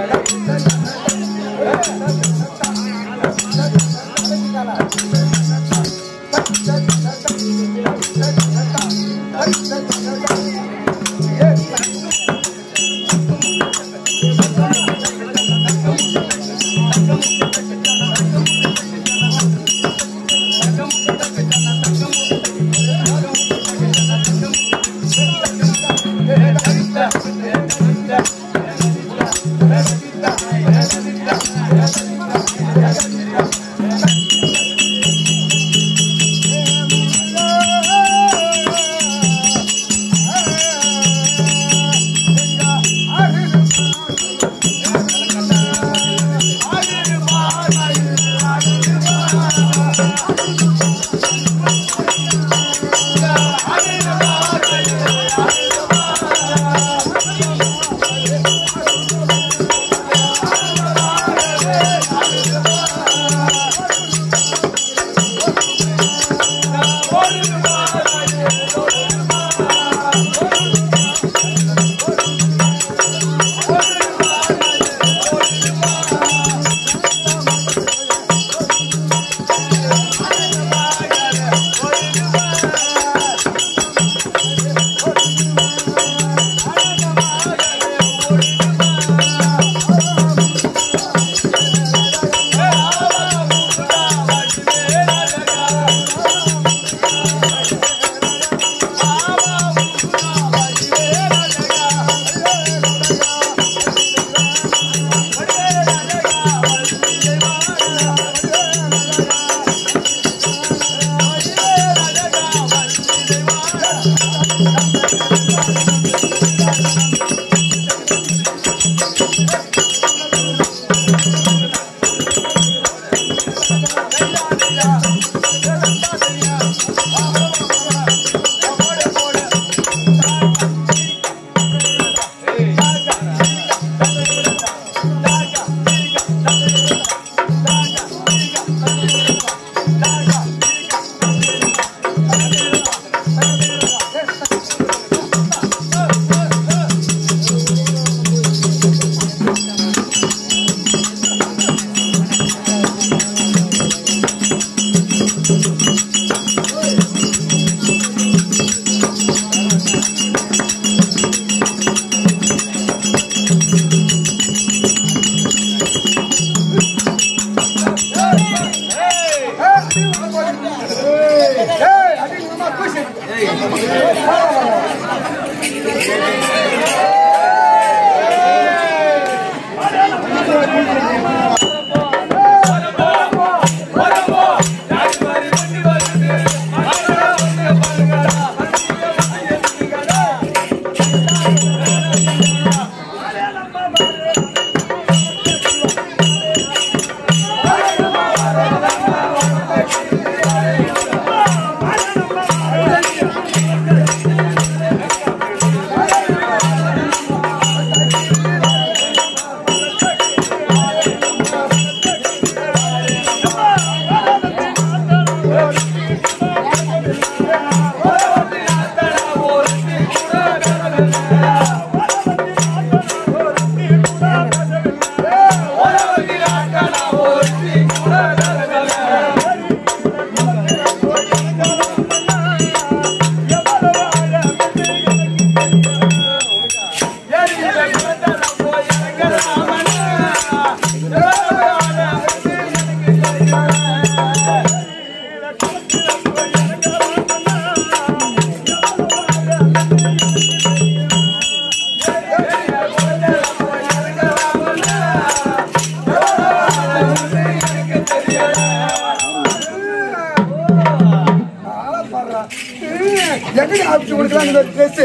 எங்கடி ஆப்பிச்சு கொடுக்கலாம் இந்த ட்ரெஸ்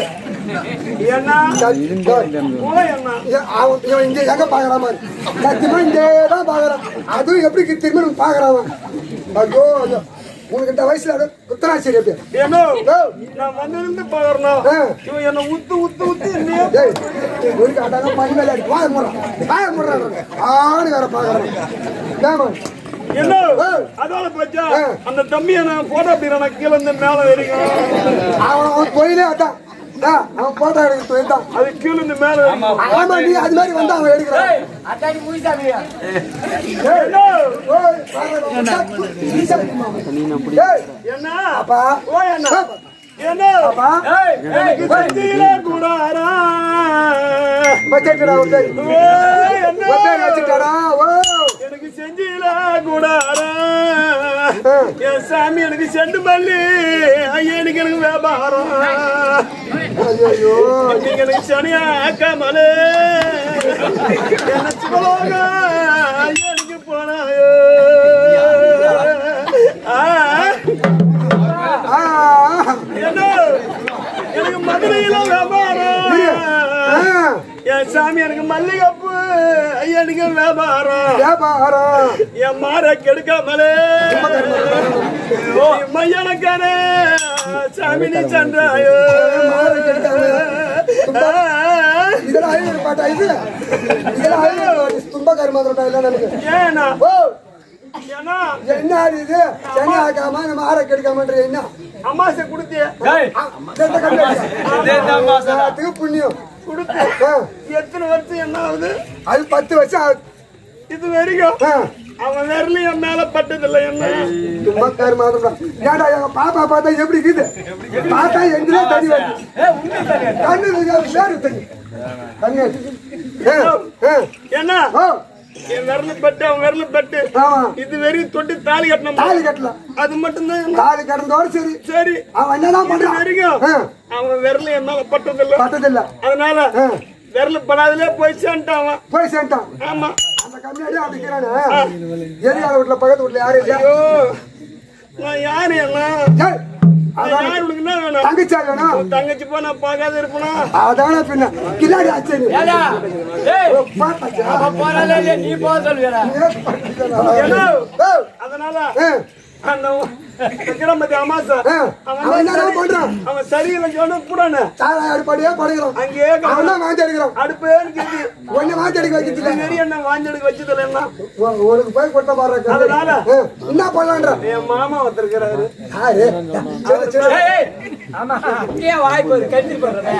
ஏன்னா போய் அண்ணா இவன் இங்க எங்க பாக்குறான் பாரு சத்தியமா இங்கே தான் பாக்குறான் அதுவும் எப்படி திரும்பி பாக்குறான் ஐயோ ஐயோ உனக்கு இந்த வயசுல அது குத்தனா சரி எப்படி ஏனோ ஓ, நான் வந்திருந்து பாக்குறேன் ஆ. இவன் என்ன உத்து உத்து உத்து என்னையே டேய், உனக்கு அதாங்க பண்ணி மேல அடி. வாய முடுறான் வாய முடுறான் ஆணு வேற பாக்குறான் ஏமா என்ன ஆ. அதோட பச்சா ஆ. அந்த தம்பியை நான் போட்டோ அப்படின்னா கீழே இருந்து மேல வரைக்கும் அவன் அவன் தொழிலே அதான் ஆ, அவன் போட்டோ எடுக்க போயிருந்தான் அது கீழ இருந்து மேல வரைக்கும். ஆமா நீ அது மாதிரி வந்தா அவன் எடுக்கிறான் அத்தாடி மூசாமியா என்ன? ஓய், பாரு, ஈஸியா இருக்குமா அவன்? ஏய், என்ன அப்பா ஓ என்ன என்ன அப்பா எனக்கு செஞ்சில கூடாரா வச்சிருக்கடா உண்டை ஓ என்ன ஒத்தை வச்சுட்டாடா ஓ எனக்கு செஞ்சில கூடாரா என் சாமி எனக்கு செண்டு மல்லி ஐயா எனக்கு எனக்கு வியாபாரம் ஐயோ நீங்க எனக்கு சனியா கமலே என்ன சுகலோக ஐயா எனக்கு போனாயோ ஆ ஆ என்ன எனக்கு மதுரையில வியாபாரம் என் சாமி எனக்கு மல்லிகைப்பூ ஐயா எனக்கு வியாபாரம் வியாபாரம் என் மாற கெடுக்காமலே மையனக்கானே சாமி நீ சன்றாயோ இதெல்லாம் ஐநூறு பாட்டா இது இதெல்லாம் ஐநூறு பாட்டு துன்பக்கார மாதிரி இல்லை எனக்கு ஏன்னா ஓ ஏன்னா என்ன ஆடு இது சென்னை ஆக்காம நம்ம ஆற கெடுக்காமன்ற என்ன அமாசை கொடுத்திய எல்லாத்துக்கு புண்ணியம் கொடுத்து ஆ, எத்தனை வருஷம் என்ன ஆகுது அது பத்து வருஷம் ஆகுது இது வரைக்கும் ஆ, அவன் விரலும் என் மேல பட்டதில்லை என்ன துன்பக்கார மாதிரி ஏடா எங்க பாப்பா பார்த்தா எப்படி இருக்குது பார்த்தா எங்களே தண்ணி வருது கண்ணு வேறு தண்ணி கண்ணு ஆ, ஆ, என்ன ஓ என் விரல பட்டு அவன் விரல பட்டு ஆமா இது வரையும் தொட்டு தாலி கட்டணும் தாலி கட்டலாம் அது மட்டும்தான் என்ன? தாலி கடந்தோட சரி சரி அவன் என்னதான் இது பண்றான் வரைக்கும் ஆ, அவன் விரல என் மேல பட்டதில்லை பட்டதில்ல அதனால ஆ, விரல படாதலே போய் சேர்ந்துட்டான் அவன் போய் சேர்ந்தான் ஆமா அந்த கம்மியாடி அப்படிக்கிறானே எரியாத வீட்டுல பக்கத்து வீட்டுல யாரும் இல்லையா ஐயோ நான் யாரு எல்லாம் ஏய், நான் அதானே யாரு உனக்கு என்ன வேணும் தங்கச்சா வேணும் உன் தங்கச்சி போ நான் பார்க்காத இருப்பனா அதானே பின்ன கில்லாடி ஆச்சு நீ. ஏடா ஏய் ஓ, பார்த்தாச்சா? அவ போறாளே இல்லையா, நீ போக சொல்லுகிறா ஏ, பார்த்துக்கலாம். ஏன்னா, ஏய், அதனால ஏய், அந்த கிரமத்தி அமாசா ஏய், அவன் என்னடா பண்றான் அவன் சரியில்லை சொன்ன கூடானு சாராய அடிப்படையே படுகிறான் அங்கேயே அவன் தான் வாந்தி அடிக்கிறான் அடுப்பே கேட்டு ஒன்னு வாந்தி அடிக்க வைக்கிறது வெறி என்ன வாஞ்செடுக்க வச்சதுல என்ன உனக்கு போய் கொடுத்த பாரு அதனால? என்ன பண்ணலான்ற என் மாமா ஒருத்தருக்கிறாரு யாரு சரி சரி ஏய் ஏய் ஆமா இங்கே வாய் போகுது கட்டி போடுறதா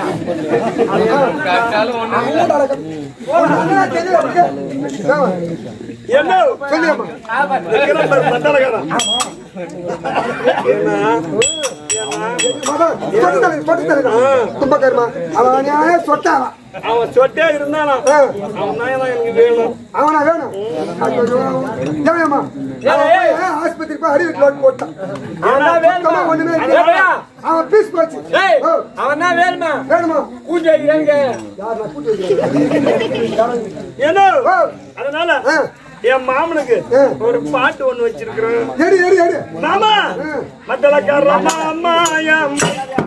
அண்ணன் நடக்கும். உன் அண்ணனா தெரியும் உனக்கு? ஆமா. என்ன சொல்லியம்மா ஆமா இருக்கிறான் பாரு, பட்டாளக்காரன். என்ன? மகன், சொட்டு தலை, சொட்டு தலைதான். தும்பக்கருமா. அவன் அநியாய சொட்டாவா. அவன் சொட்டே இருந்தானா ஆ, அவன் தான் எனக்கு வேணும் அவனா வேணும் ஐயோ, ஏம்மா? அவன் போய் ஆஸ்பத்திரி போய் அடி load போட்டான். அவனா வேணுமா? சுத்தமா ஒண்ணுமே அவன் இல்லை. வேணுமா? அவன் பீஸ் போச்சு ஏய் ஓ, அவன் தான் வேணுமா வேணுமா கூட்டி வைக்கிறாங்க யார் நான் கூட்டி வைக்கிறேன். என்ன ஓ, அதனால ஆ, என் மாமனுக்கு ஆ. ஒரு பாட்டு ஒண்ணு வச்சிருக்கிறேன் எடு எடு எடு மாமா மத்தளக்கார மாமா என்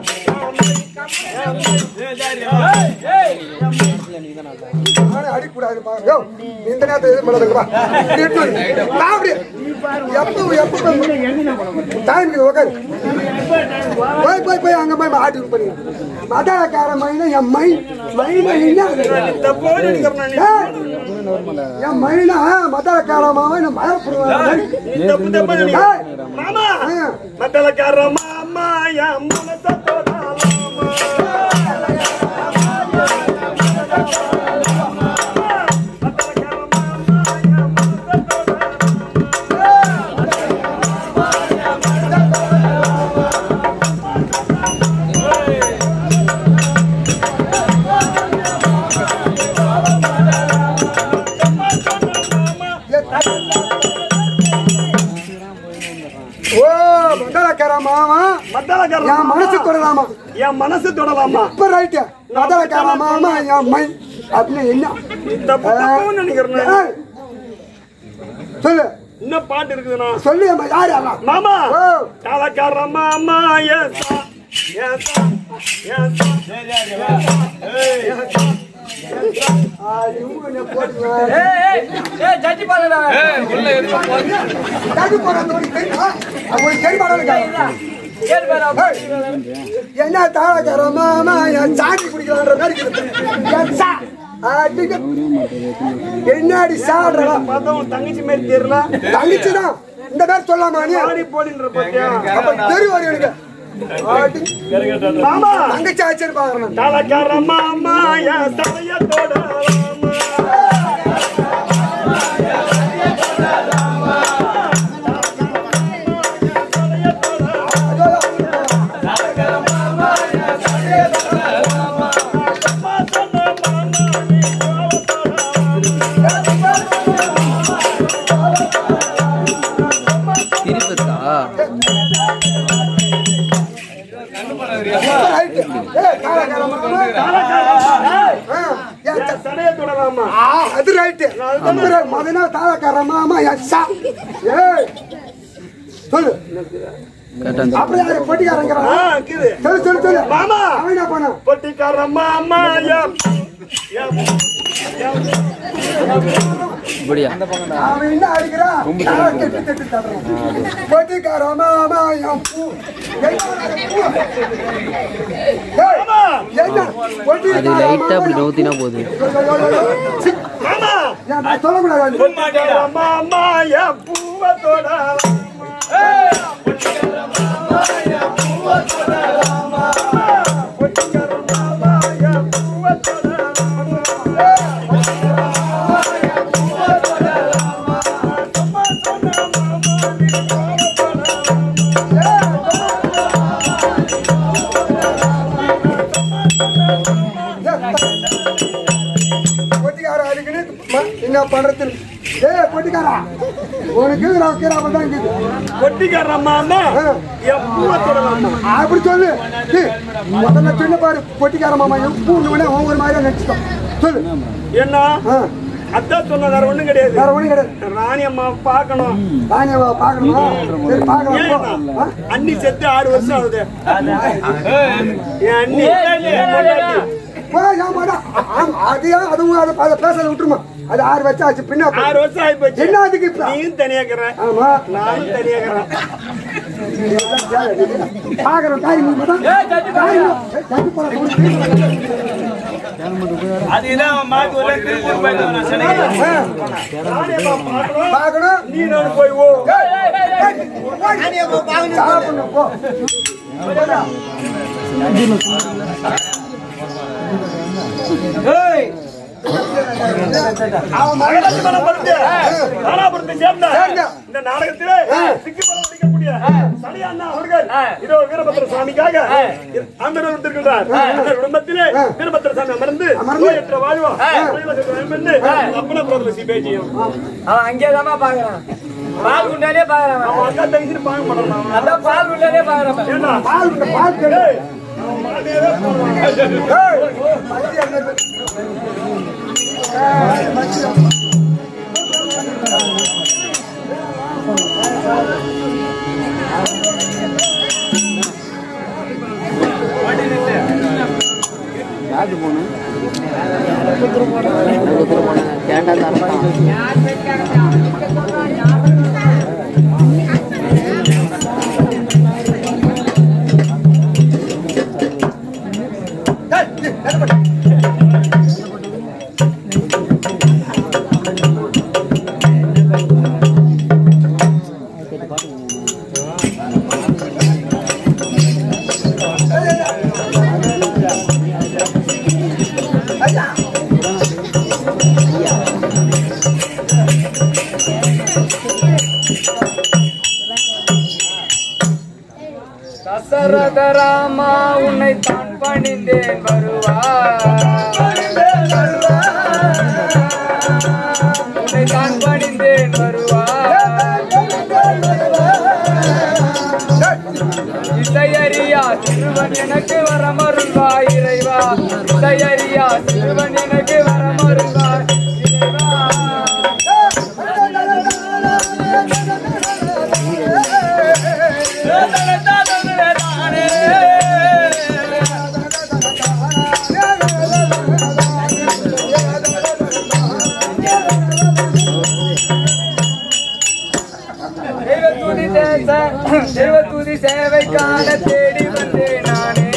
நானே அடிக்கூடாது பாரு. யோ, இந்த நேரத்துல எதுவும் பண்ணாதீங்கப்பா. இப்படி எடுத்து வை. வா அப்படி. எப்போ எப்போ போய் டைம் இருக்குது, உட்காரு. போய் போய் போய் அங்க போய் ஆட்டி பண்ணி மதாக்கார மைனா என் மை மைனா என்ன தப்போ நினைக்கிறேன் நீ. ஏய், என் மைனா மதாக்கார மாவன் மயப்படுவான் நீ தப்பு தப்பா நினைக்கிற. மாமா மத்தளக்கார மாமா என் மனச தொடாலாமா ஓ மதாக்கார மாமா மத்தளக்கார என் மனசு தொடலாமா என் மனசு தொடலாமா இப்ப ரைட்டு மதாக்கார மாமா என் மை அப்படின்னு என்ன நீ தப்பு தப்புன்னு நினைக்கிறேன் ஏய், சொல்லு என்ன பாட்டு இருக்குதுண்ணா சொல்லு அம்மா யார் அவன் மாமா ஓ தலக்கார மாமா என் சா என் சா என் சா ஆ, இவங்க என்ன போட்டுருவா? ஏய் ஏய் ஏய் ஜட்டி போடுறா தடுப்பு போடுறது உனக்கு தெரியுமா? அது உனக்கு தெரியுமாடா உனக்கு? ஏறு பேரா ஏய், என்ன தாளக்கார மாமா என் சாணி குடிக்கலான்ற மாதிரி இருக்குது. என் சா அடிக்க. என்னடி சாடுறா பார்த்தா உன் தங்கச்சி மாதிரி தெரியல தங்கச்சிதான் இந்த மாதிரி சொல்லாமா நீ பாடி போடின்ற பாத்தியா அப்ப தெரியும் எனக்கு ஆடி. மாமா தங்கச்சி ஆச்சரிய பாக்குறேன் தலக்கார மாமா என் சமயத்தோட ராமா. திருப்பத்தா ரைட்டு. ஏய், காலக்கார மாமா. ஆ, ஏன் த- என் சமயத்தோட ராமா. ஆ, அது ரைட்டு அப்புறம் மதனா தாளக்கார மாமா எஸ்ஸா ஏய் சொல்லு கரெக்டாக அப்புறம் யாரு ஆ, பொட்டிக்காரங்கிறான் இருக்குது. சொல்லு சொல்லு சொல்லு மாமா. அவன் என்ன பண்ணான் பொட்டிக்கார மாமா என் என் இப்படியா அவன் என்ன அடிக்கிறான் நான் கெட்டு கெட்டு தட்டுறான் பொட்டிக்கார மாமா என் பூ என்ன பூ? ஏய், என்ன அது பொட்டிக்கார லைட்டாக அப்படி மாமா நோத்தினா போகுது சி, மாமா ஏன் நான் சொல்லக்கூடாது பொட்டிக்கார மாமா என் பூவத்தோட பொட்டிக்கார அதுக்குன்னு ம- என்ன பண்றது ஏய் பொட்டிக்காரா உனக்கு நான் கீழே தான் இருக்குது பொட்டிக்கார மாமா என் பூவத்தோட ராமா. அப்படி சொல்லு ஏய், முதல்ல சொன்ன பாரு பொட்டிக்கார மாமா எப்பூன்னு ஒவ்வொரு மாதிரியா நினைச்சிட்டோம் சொல்லு என்ன ஆ, அதான் சொன்ன வேற ஒண்ணும் கிடையாது வேற ஒண்ணும் கிடையாது ராணி அம்மா பார்க்கணும் தானியவா பார்க்கணுமா சரி பார்க்கலாம் ஏன் போ. அண்ணா? ஆ? அண்ணி செத்து ஆறு வருஷம் ஆகுது என் அண்ணி என் பொண்டாட்டி. போ, ஏமாடா. ஆமா, அது ஏன் அதுவும் அதை அதை பேசல விட்டுருமா அது ஆறு வச்சா ஆச்சு பின்ன ஆறு வருஷம் ஆகி போச்சு என்ன அதுக்கு இப்ப நீயும் தனியாக்குற ஆமா நானும் தனியாக்குறேன் பாக்குறோம் தாய் மூலமா தாய் மூலம். ஏய், ஜட்டி போட சொல்லு. அதுதான் மாட்டு ஒரு திருப்பூர் போயிட்டு வரேன் சென்னைக்கு. ஆ, ராணி அம்மா பார்க்கணும் பார்க்கணும் நீ நான் போய் ஓ ஏய், ஏய், போய். சாப்பிடணும், போ. அவன் மகளாட்சி மனம் படுத்து தாராபுரத்தை சேர்ந்த சேர்ந்த. இந்த நாடகத்திலே சிக்கி பலம் அடிக்கக்கூடிய சனியா அண்ணா அவர்கள் இதோ வீரபத்திர சுவாமிக்காக அமர்ந்திருக்கின்றார் அந்த குடும்பத்திலே வீரபத்திர சாமி அமர்ந்து அமர்ந்து. நோயற்ற வாழ்வோம் என்று அப்பன பிரதமர் சிபேஜியும் அவன் அங்கேதாம்மா பாக்குறான் பால் குண்டானே பாக்குறான் அவன் அக்கா தங்கச்சி பார்க்க மாட்டான் அதான் பால் குண்டானே பாக்குறான் ஏண்டா பால் விட்டு பால் கேளு. ஏய், அவன் மாலையவே போடுவான். ஏய், மச்சி என்னது? ஏய், மச்சி. யாருக்கு போகணும் போனேன் கேட்டா தரப்பான் தசரத ராமா உன்னை தான் பணிந்தேன் வருவார் உன்னை தான் பணிந்தேன் வருவார் இசையறியா சிறுவன் எனக்கு வரமருள்வாய் இறைவா இசையறியா சிறுவன் எனக்கு வரமருள்வாய் இறைவா தெய்வத்துதி தேச தெய்வத்துதி சேவைக்கான தேடி வந்தேன் நானே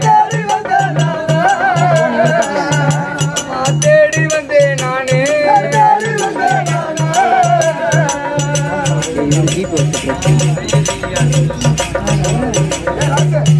அம்மா, தேடி வந்தேன் நானே ஜீப் வச்சு ஏய்,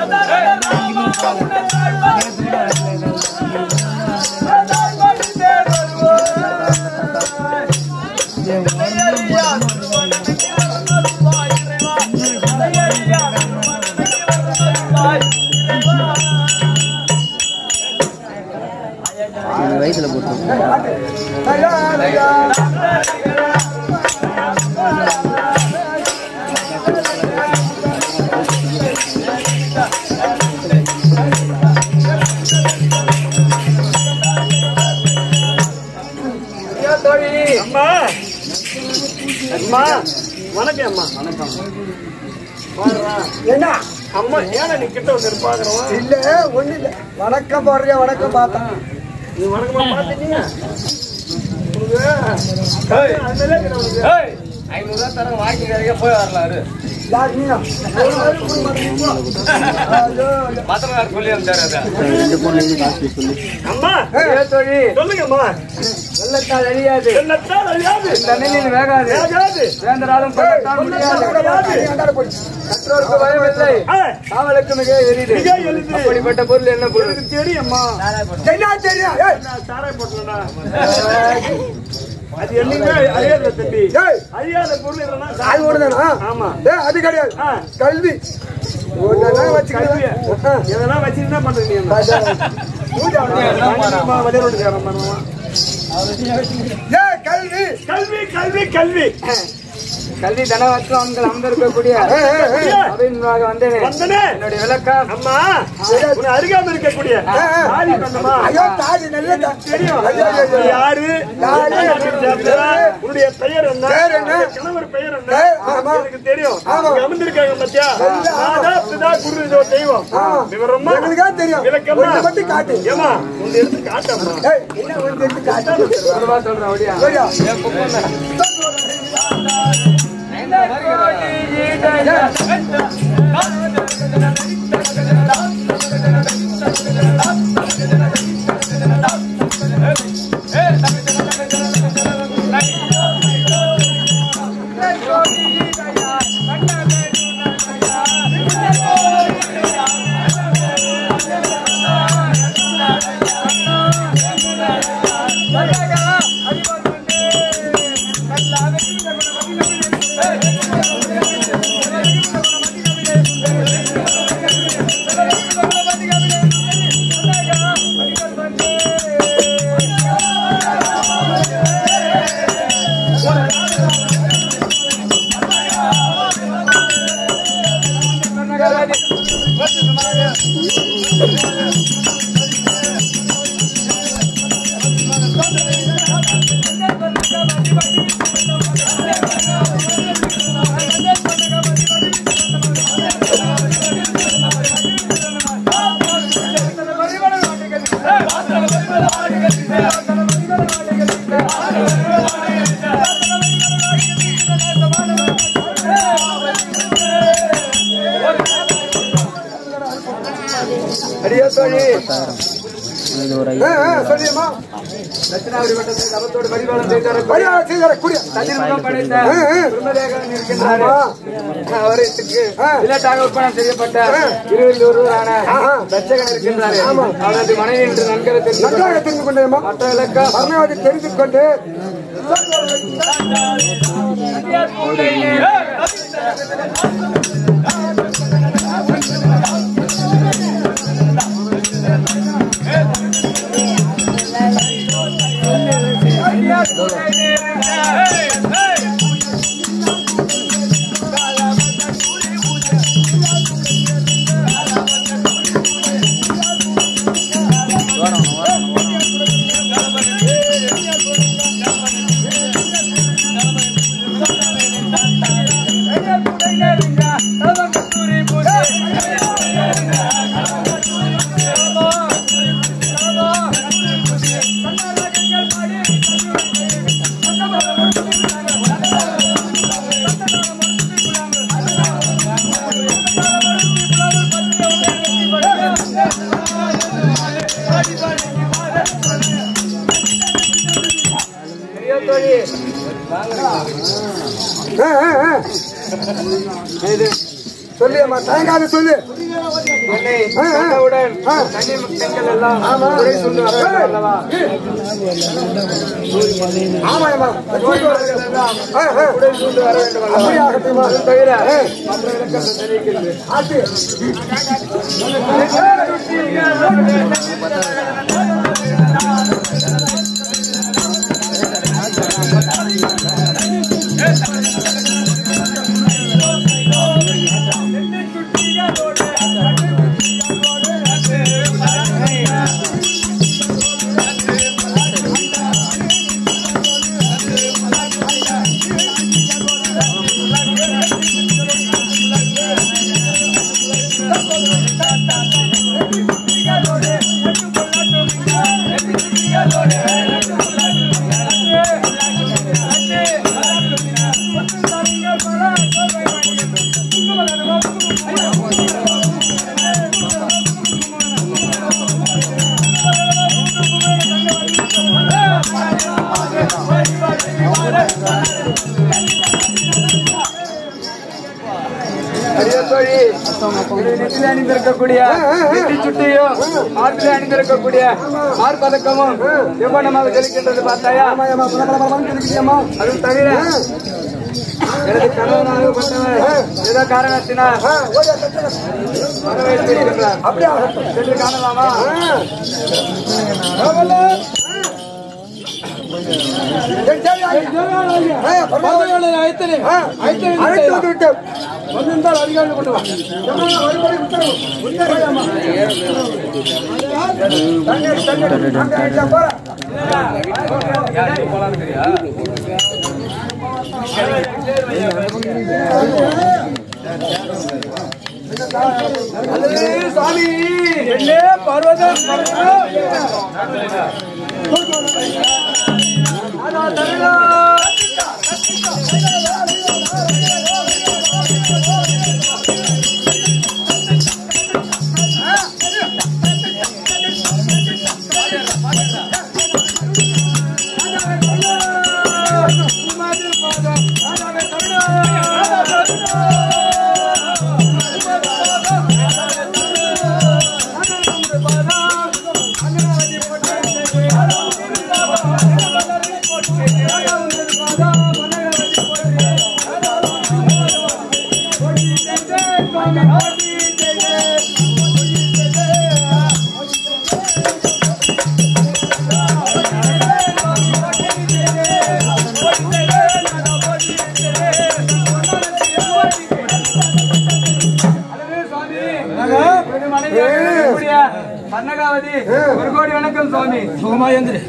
இது வயிற்றுல போட்டு ஐயா, ஐயா. அம்மா அம்மா வணக்கம் அம்மா வணக்கம் என்ன அம்மா ஏன்னா நீ கிட்ட வந்து பாக்குறோம் இல்ல ஒண்ணு இல்ல வணக்கம் போடுறியா வணக்கம் பார்த்தா நீ வணக்கமா பாத்தீங்க ஐநூறு ரூபா தர வாங்கி போய் வரலாரு யார் நீயா ஒரு நாள் கூட மாட்டேங்குது, போ. ஐயோ, ஐயோ. மத்தனார் சொல்லி இருந்தாரு ரெண்டு பொண்ணு காசு சொல்லி அம்மா தொழி சொல்லுங்க அம்மா வெள்ளத்தால் அழியாது என்னத்தான் அழியாது தண்ணில் வேகாது வேகாது வேந்தராலும் பள்ளத்தால் முடியாது நீ அண்டாட போடி. மற்றவருக்கு பயமில்லை ஆ, காவலுக்கு மிக எரிது மிக எளிது. அப்படிப்பட்ட பொருள் என்ன பொருள் எனக்கு தெரியும்மா என்ன தெரியும் ஏய், நான் சாராய போட்டேன்டா. அது என்னைக்குமே அழியாத தம்பி ஏய், அழியாத பொருள் இல்லைன்னா அது சாராயம் ஒண்ணுதானா? ஆமா. ஏய், அது கிடையாது ஆ. கல்வி ஒன்னெல்லாம் கல்வியை. வச்சுக்கிறேன் எதனா வச்சு என்ன பண்றீங்க நீ என்ன? பூஜை அம்மா, வெளியூருக்கு சேரம் பண்ணுவான். ஏ கல்வி கல்வி கல்வி கல்வி கல்வி தனவற்று ஆண்கள் அமர்ந்திருக்கக்கூடிய ஏய், ஏய், ஏய். அவையின் முன்பாக வந்தேனே வந்தனே என்னுடைய விளக்கம் அம்மா உன்னை அருகாம இருக்கக்கூடிய தாலி கண்டமா ஐயோ தாடி நல்ல தா- தெரியும் ஐயோ, ஐயோ, நீ ஐயோ. யாரு யாரு? உன்னுடைய பெயர் என்ன பெயர் என்ன? உன்னுடைய கணவர் பெயர் என்ன ஏய், ஆமா. எனக்கு தெரியும் ஆமா. இங்க அமர்ந்திருக்காங்க பத்தியா ஆமா. நாதா பிதா குரு இதோ தெய்வம் ஆமா. விவரமா எங்களுக்கா தெரியும் விளக்கமா ஒண்ணு மட்டும் காட்டு ஏமா உன் எடுத்து காட்டம்மா ஏய் என்ன ஒன்று எடுத்து காட்டு சொல்றா சொல்றேன் அப்படியா சரியா? அடியோ தோழி இது ஒரு ஆ, ஆ, சொல்லியம்மா தட்சிணாபுரி வட்டத்தில் தவத்தோடு பரிபாலம் செய்தார் வரியா செய்தார குடியா தனிமுகம் படைத்த ஆ, ஆ. பிரம்மதேவன் இருக்கின்றார் ஆமா. அவருக்கு ஆ. விளையாட்டாக ஒப்பனம் செய்யப்பட்ட இருவில் ஒருவரான ஆஹா. தட்சகன் இருக்கின்றார் அவரது மனைவி என்று நன்கரை தெரிந்து நன்றாக தெரிந்து கொண்டேம்மா மற்ற விளக்கம் பரமேவாதி தெரிந்து கொண்டு அடியோ தோழி ஆ, ஆ, ஆ. இது சொல்லியம்மா தயங்காத சொல்லு என்னை ஆ, ஆ. கண்டவுடன் ஆ. கன்னி பெண்கள் எல்லாம் ஆமா. குறை சொல்லு வரவேண்டும் அல்லவா ஆமாயம்மா நோய்வார்கள் எல்லாம் ஆ, ஆ. குறை சொல்லு வர வேண்டும் அல்லவா அப்படியே ஆகட்டுமா? அது தவிர ஆ. மற்ற விளக்கம் தெரிவிக்கிறது ஆச்சு அரிய தோழி, இது நெற்றியில் அணிந்திருக்கக்கூடிய நெற்றி சுட்டியும் மார்பில் அணிந்திருக்கக்கூடிய மார்பதக்கமும் எவ்வளமாக ஜொலிக்கின்றது பார்த்தாயா ஆமாயம்மா பல பல பலன்னு சொல்லிக்கிட்டியம்மா அது தவிர எனது கணவனாகப்பட்டவர் ஏதோ காரணத்தினால் ஆ, ஓடியா, தட்டுங்க. வரவேற்றிருக்கின்றார் அப்படியே ஆகட்டும் சென்று காணலாமா என் சேவை ஆகி- ஆ, பரவாயில்லை. ஆ, அழைத்து வந்து விட்டேன். வந்திருந்தால் அதிகாரிகள் கொண்டு வா. எம்மா, வழிபடி உத்தரவு. உத்தரவு, அம்மா. தண்ணீர், தண்ணீர். அங்க ஐயா, போறேன். அல்லது சாமி என்னே பர்வதம் பன்னகாவதி ஒரு கோடி வணக்கம் சுவாமி சோமாயந்திரி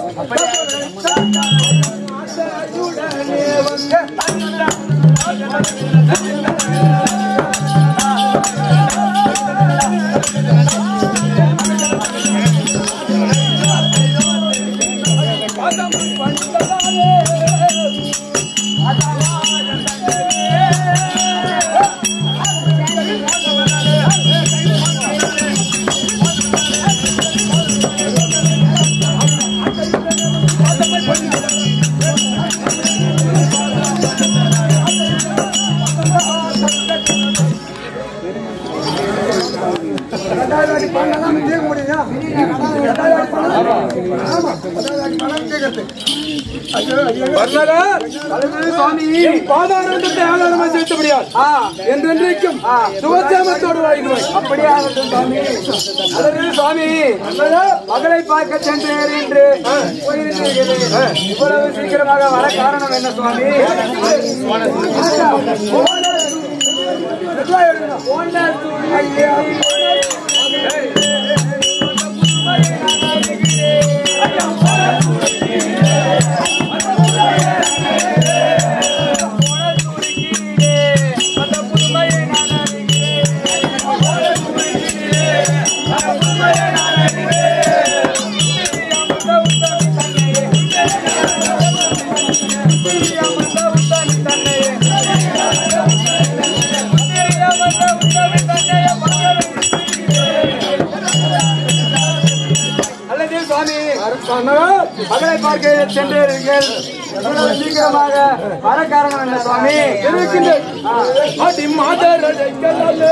ரெண்டாயிரம் அடி பணம் தான் தீர்க்க முடியும் ரெண்டாயிரம் அடி பணம் ஆமா ரெண்டாயிரம் அடி பணம் தீர்க்கறது சுவாமி பாதாரத்தை ஆதாரமாக செலுத்த முடியாது என்றென்றைக்கும் சுகசேமத்தோடு வாழ்கிறோம் அப்படியே ஆகட்டும் சுவாமி அல்லது சுவாமி மகளை பார்க்க சென்றேன் என்று போயிருந்தீர்களே இவ்வளவு சீக்கிரமாக வர காரணம் என்ன சுவாமி தன்னை மகளை பார்க்க சென்றீர்கள் இவ்வளவு சீக்கிரமாக வர காரணம் என்ன சுவாமி இருக்கின்றேன் அடி மாதரடைக்கலாலே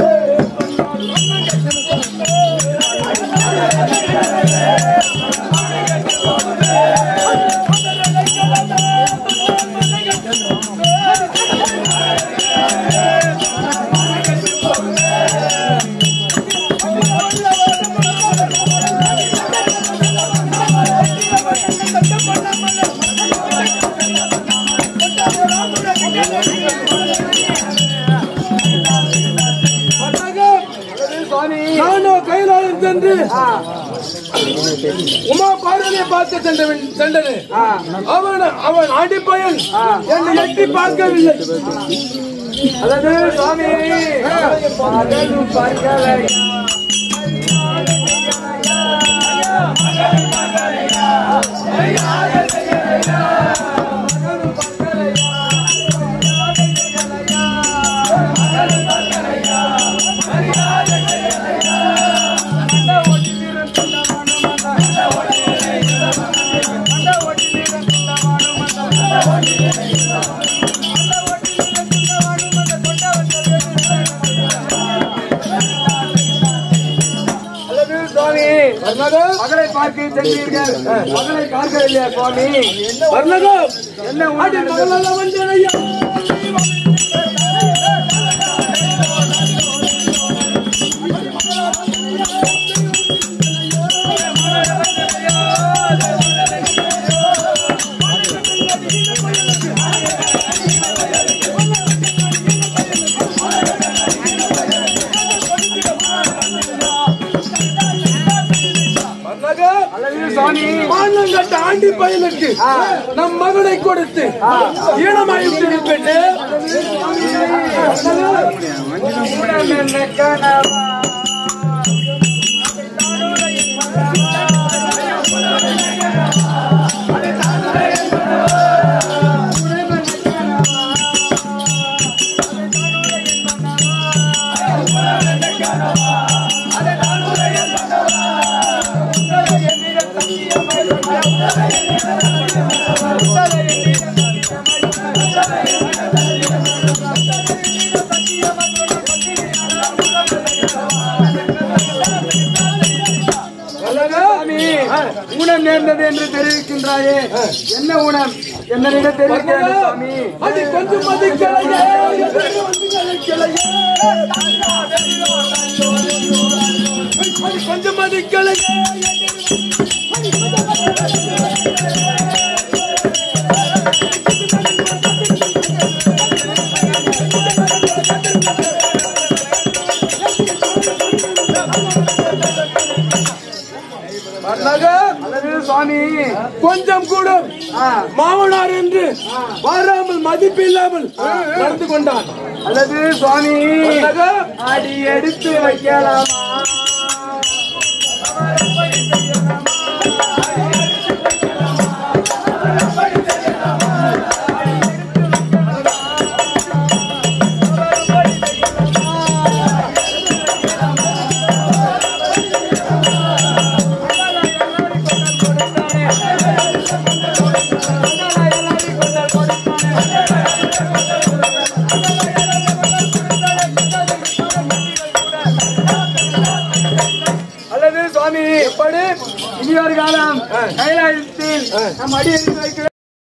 சுவாமி நானும் கைலாயம் சென்று உமா பார்வதியை பார்த்து சென்றவன் சென்றது அவன் அவன் அடிப்பயன் என்னை எட்டி பார்க்கவில்லை அதாவது சுவாமி பகலும் பார்க்கலை அல்லது சுவாமி மகளை பார்க்க சென்றீர்கள் மகளை பார்க்கவில்லையா சுவாமி வர்ணகம் என்ன உனக்கு மகளெல்லாம் வந்தேன் ஐயா அல்லது சுவாமி மானங்கட்ட ஆண்டி பயலுக்கு நம் மகனை கொடுத்து ஈனமாய் விட்டு சுவாமி, ஊனம் நேர்ந்தது என்று தெரிவிக்கின்றாயே என்ன ஊனம் என்னிடம் தெரிவிக்கிறது சுவாமி அது கொஞ்சம் மதிக்கலையே எதிர்த்து வந்து கலைக்கலையே. அது கொஞ்சம் மதிக்கலையே அல்லது சுவாமி கொஞ்சம் கூட மாமனார் என்று வராமல் மதிப்பு இல்லாமல் நடந்து கொண்டான் அல்லது சுவாமி அடி எடுத்து வைக்கலாமா அல்லது சுவாமி எப்படி இனி ஒரு காலம் கைலாயத்தில் நம் அடி எடுத்து வைக்கிற